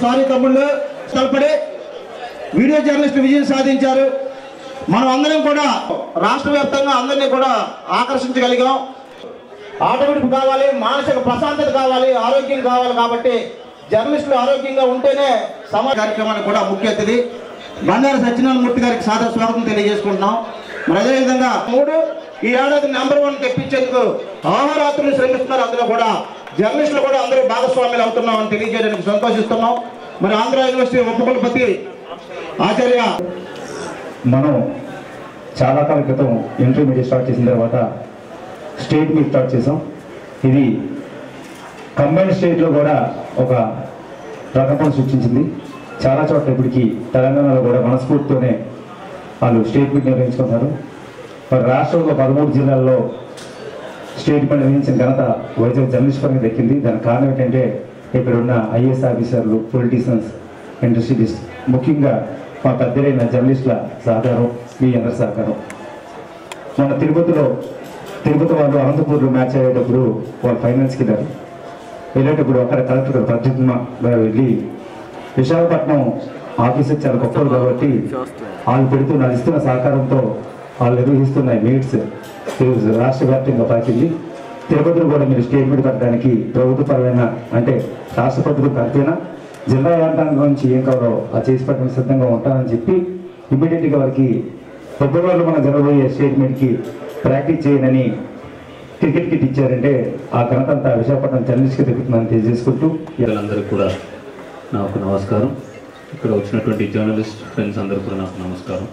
sorry తమ్ముళ్ళు తలపడి video journalist విజయం సాధించారు మనం అందరం కూడా రాష్ట్ర వ్యాప్తంగా అందరినీ కూడా ఆకర్షించగలిగాం ఆటోమేటిక్ కావాలి మానసిక ప్రశాంతత కావాలి ఆరోగ్యం కావాలి కాబట్టి జర్నలిస్టులు ఆరోగ్యంగా ఉంటేనే సమాజ కార్యక్రమానికి కూడా ముఖ్య అతిథి బండారు సత్యనారాయణ మూర్తి గారికి సాదర స్వాగతం తెలియజేసుకుంటున్నాం మరి అదేవిధంగా మూడు ఈ ఏడాది నెంబర్ వన్ తెప్పించేందుకు ఆహోరాత్రులు శ్రమిస్తున్నారు అందులో కూడా జర్నలిస్టులు కూడా అందరూ భాగస్వాములు అవుతున్నామని తెలియజేయడానికి సంతోషిస్తున్నాం మరి ఆంధ్ర యూనివర్సిటీ ఉపకులపతి ఆచార్య మనం చాలా కాలం క్రితం ఇంటర్మీడియట్ స్టార్ట్ చేసిన తర్వాత స్టేట్ మీట్ స్టార్ట్ చేసాం ఇది కంబైన్ స్టేట్లో కూడా ఒక రకపం సృష్టించింది చాలా చోట్ల ఇప్పటికి తెలంగాణలో కూడా మనస్ఫూర్తితోనే వాళ్ళు స్టేట్ మీట్ నిర్వహించుకున్నారు మరి రాష్ట్రంలో పదమూడు జిల్లాల్లో స్టేట్ పని నిర్వహించిన ఘనత వైజాగ్ జర్నలిస్ట్ పనికి దక్కింది దానికి కారణం ఏంటంటే ఇక్కడ ఉన్న ఐఏఎస్ ఆఫీసర్లు పొలిటీషియన్స్ ఇండస్ట్రియలిస్ట్ ముఖ్యంగా మా పెద్దలైన జర్నలిస్టుల సహకారం మీ అందరి సహకారం మన తిరుపతిలో తిరుపతి వాళ్ళు అనంతపూర్లో మ్యాచ్ అయ్యేటప్పుడు వాళ్ళు ఫైనల్స్కి వెళ్ళారు వెళ్ళేటప్పుడు అక్కడ కలెక్టర్ గారు ప్రద్యుమ్న గారు వెళ్ళి విశాఖపట్నం ఆఫీసర్ చాలా గొప్పది కాబట్టి వాళ్ళు పెడుతున్న వాళ్ళు ఇస్తున్న సహకారంతో వాళ్ళు నిర్వహిస్తున్న మీట్స్ ఈరోజు రాష్ట్ర వ్యాప్తంగా పాకింది తిరుపతిలో కూడా మీరు స్టేట్మెంట్ పెట్టడానికి ప్రభుత్వపరమైన అంటే రాష్ట్ర ప్రభుత్వం కడితేనా జిల్లా యంత్రాంగం నుంచి ఏం కావాలో అది చేసి పెట్టడానికి సిద్ధంగా ఉంటానని చెప్పి ఇమీడియట్గా వారికి ఫిబ్రవరిలో మనం జరగబోయే స్టేట్మెంట్కి ప్రాక్టీస్ చేయనని క్రికెట్ కిట్ ఇచ్చారంటే ఆ ఘనత అంతా విశాఖపట్నం జర్నలిస్ట్కి దక్కుతుందని తెలియజేసుకుంటూ అందరికీ కూడా నాకు నమస్కారం ఇక్కడ వచ్చినటువంటి జర్నలిస్ట్ ఫ్రెండ్స్ అందరికీ కూడా నాకు నమస్కారం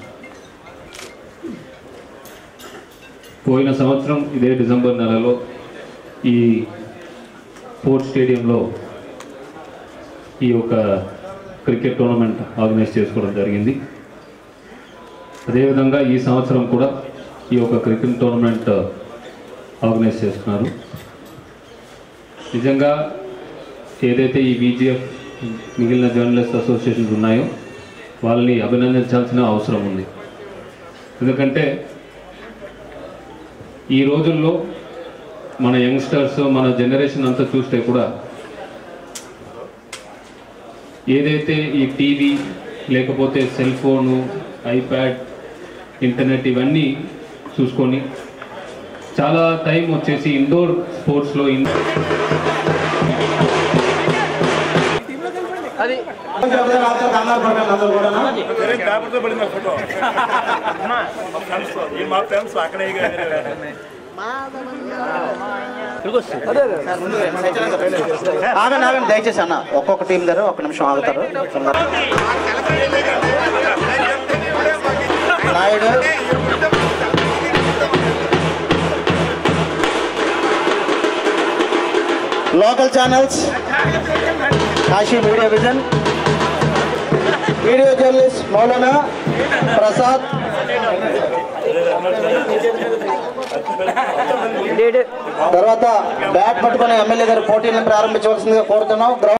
పోయిన సంవత్సరం ఇదే డిసెంబర్ నెలలో ఈ స్పోర్ట్స్ స్టేడియంలో ఈ యొక్క క్రికెట్ టోర్నమెంట్ ఆర్గనైజ్ చేసుకోవడం జరిగింది అదేవిధంగా ఈ సంవత్సరం కూడా ఈ యొక్క క్రికెట్ టోర్నమెంట్ ఆర్గనైజ్ చేస్తున్నారు నిజంగా ఏదైతే ఈ బీజీఎఫ్ మిగిలిన జర్నలిస్ట్ అసోసియేషన్స్ ఉన్నాయో వాళ్ళని అభినందించాల్సిన అవసరం ఉంది ఎందుకంటే ఈ రోజుల్లో మన యంగ్స్టర్స్ మన జనరేషన్ అంతా చూస్తే కూడా ఏదైతే ఈ టీవీ లేకపోతే సెల్ ఫోను ఐప్యాడ్ ఇంటర్నెట్ ఇవన్నీ చూసుకొని చాలా టైం వచ్చేసి ఇండోర్ స్పోర్ట్స్లో ఇన్ కంగారు పడ్డాను అందరూ కూడా పేపర్తో పడింది ఆ ఫోటో మా ఫ్రెండ్స్ ఈ మా ఫ్రెండ్స్ అక్కడే ఆగండి ఆగండి దయచేసి అన్న ఒక్కొక్క టీం దగ్గర ఒక్క నిమిషం ఆగుతారు Naidu local channels Kashi media vision video journalist Maulana Prasad తర్వాత బ్యాట్ పట్టుకుని ఎమ్మెల్యే గారు పోటీలను ప్రారంభించవలసిందిగా కోరుతున్నాం గ్రౌండ్